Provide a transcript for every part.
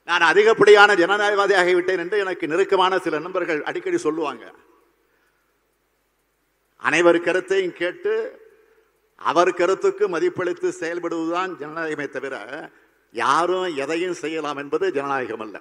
நான் அதிகப்படியான ஜனநாயகவாதி ஆகிவிட்டேன் என்று எனக்கு நெருக்கமான சில நண்பர்கள் அடிக்கடி சொல்லுவாங்க அனைவர் கருத்தையும் கேட்டு அவர் கருத்துக்கு மதிப்பளித்து செயல்படுவதுதான் ஜனநாயகமே தவிர யாரும் எதையும் செய்யலாம் என்பது ஜனநாயகம் அல்ல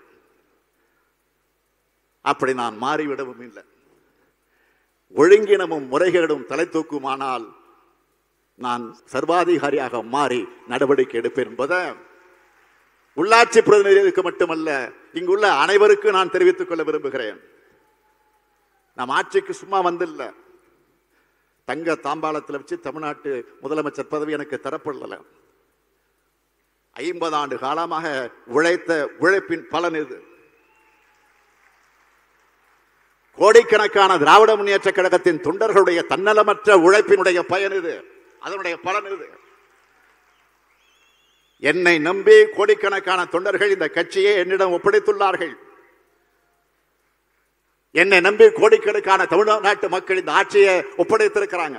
அப்படி நான் மாறிவிடவும் இல்லை ஒழுங்கினமும் முறைகேடும் தலை தூக்குமானால் நான் சர்வாதிகாரியாக மாறி நடவடிக்கை எடுப்பேன் என்பதை உள்ளாட்சி பிரதிநிதிகளுக்கு மட்டுமல்ல இங்குள்ள அனைவருக்கும் நான் தெரிவித்துக் கொள்ள விரும்புகிறேன் நாம் ஆட்சிக்கு சும்மா வந்தில்ல தங்க தாம்பாளத்தில் வச்சு தமிழ்நாட்டு முதலமைச்சர் பதவி எனக்கு தரப்படல ஐம்பது ஆண்டு காலமாக உழைத்த உழைப்பின் பலன் இது கோடிக்கணக்கான திராவிட முன்னேற்ற கழகத்தின் தொண்டர்களுடைய தன்னலமற்ற உழைப்பினுடைய பயன் இது அதனுடைய பலன் இது என்னை நம்பி கோடிக்கணக்கான தொண்டர்கள் இந்த கட்சியை என்னிடம் ஒப்படைத்துள்ளார்கள் என்னை நம்பி கோடிக்கணக்கான தமிழ்நாட்டு மக்கள் இந்த ஆட்சியை ஒப்படைத்திருக்கிறாங்க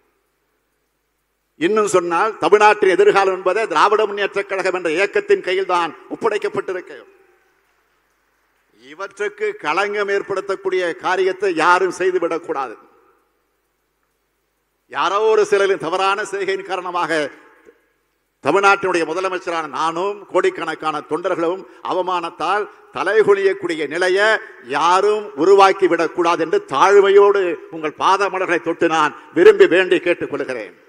இன்னும் சொன்னால் தமிழ்நாட்டின் எதிர்காலம் என்பதை திராவிட முன்னேற்ற கழகம் என்ற இயக்கத்தின் கையில் தான் ஒப்படைக்கப்பட்டிருக்கு இவற்றுக்கு களங்கம் ஏற்படுத்தக்கூடிய காரியத்தை யாரும் செய்துவிடக்கூடாது யாரோ ஒரு சிலரின் தவறான செய்கையின் காரணமாக தமிழ்நாட்டினுடைய முதலமைச்சரான நானும் கோடிக்கணக்கான தொண்டர்களும் அவமானத்தால் தலைகுனியக்கூடிய நிலையை யாரும் உருவாக்கி விடக்கூடாது என்று தாழ்மையோடு உங்கள் பாதமலர்களை தொட்டு நான் விரும்பி வேண்டி கேட்டுக் கொள்கிறேன்